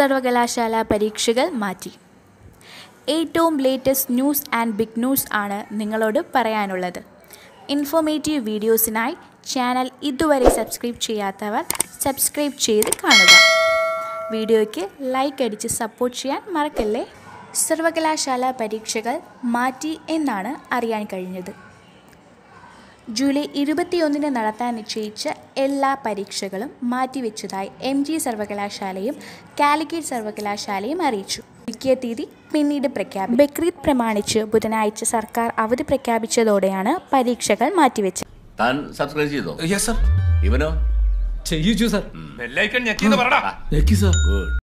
സർവകലാശാല പരീക്ഷകൾ മാറ്റി ഏറ്റവും latest news and big news ആണ് നിങ്ങളോട് പറയാനുള്ളത് ഇൻഫോർമേറ്റീവ് വീഡിയോസിനായി ചാനൽ ഇതുവരെ സബ്സ്ക്രൈബ് ചെയ്യാത്തവർ സബ്സ്ക്രൈബ് ചെയ്ത് കാണുക വീഡിയോയ്ക്ക് ലൈക്ക് അടിച്ച് സപ്പോർട്ട് ചെയ്യാൻ മറക്കല്ലേ സർവകലാശാല പരീക്ഷകൾ മാറ്റി എന്നാണ് അറിയാൻ കഴിഞ്ഞത് ജൂലൈ ഇരുപത്തിയൊന്നിന് നടത്താൻ നിശ്ചയിച്ച എല്ലാ പരീക്ഷകളും മാറ്റിവെച്ചതായി എം ജി സർവകലാശാലയും കാലിക്കറ്റ് സർവകലാശാലയും അറിയിച്ചു പുതുക്കിയ തീയതി പിന്നീട് പ്രഖ്യാപിക്കും ബക്രീദ് പ്രമാണിച്ച് ബുധനാഴ്ച സർക്കാർ അവധി പ്രഖ്യാപിച്ചതോടെയാണ് പരീക്ഷകൾ മാറ്റിവെച്ചത് താൻ സബ്സ്ക്രൈബ് ചെയ്തോ യെസ് സർ ഇവനോ ചെയ്യിച്ചു സാർ ബെല്ലൈക്കൺ ഞെക്കിന്ന് പറടാ ഞെക്കി സാർ ഗുഡ്